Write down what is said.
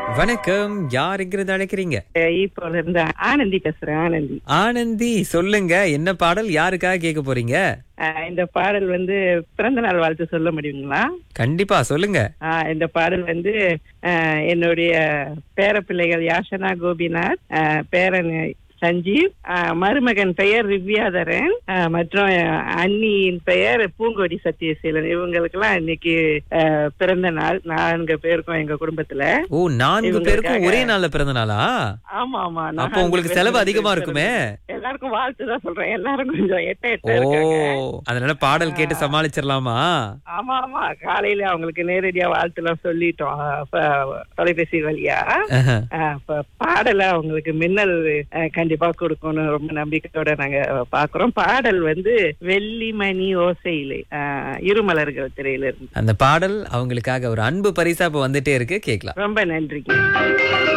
வணக்கம் யார் எங்கிருந்து அழைக்கிறீங்க இப்போ இருந்து ஆனந்தி பேசுறேன் ஆனந்தி ஆனந்தி சொல்லுங்க என்ன பாடல் யாருக்காக கேட்க போறீங்க அஹ் இந்த பாடல் வந்து பிறந்த நாள் வாழ்த்து சொல்ல முடியுங்களா கண்டிப்பா சொல்லுங்க அஹ் இந்த பாடல் வந்து அஹ் என்னுடைய பேர பிள்ளைகள் யாஷனா கோபிநாத் அஹ் பேரன் சஞ்சீவ் அஹ் மருமகன் பெயர் திவ்யாதரன் அஹ் மற்றும் அண்ணியின் பெயர் பூங்கொடி சத்யசீலன் இவங்களுக்கெல்லாம் இன்னைக்கு அஹ், பிறந்த நாள் நான்கு பேருக்கும் எங்க குடும்பத்துல ஓ நான்கு இவங்களுக்காக- பேருக்கும் ஒரே நாள்ல பிறந்த நாளா ஆமா ஆமா அப்போ நான்கு உங்களுக்கு பேரும் செலவு அதிகமா பிறந்த- இருக்குமே எல்லாருக்கும் வாழ்த்து தான் சொல்றேன் எல்லாரும் கொஞ்சம் எட்ட எட்ட ஓ இருக்காங்க அதனால பாடல் கேட்டு சமாளிச்சிடலாமா ஆமா ஆமா காலையில அவங்களுக்கு நேரடியா வாழ்த்துலாம் சொல்லிட்டோம் அப்ப தொலைபேசி வழியா ஆஹா. அஹ் அப்ப பாடல அவங்களுக்கு மின்னல் அஹ், கண்டிப்பா கொடுக்கணும் ரொம்ப நம்பிக்கையோட நாங்க பாக்குறோம் பாடல் வந்து வெள்ளிமணி ஓசையிலே அஹ், இருமலர்கள் திரையில இருந்து அந்த பாடல் அவங்களுக்காக ஒரு அன்பு பரிசா இப்ப வந்துட்டே இருக்கு கேக்கலாம் ரொம்ப நன்றிங்க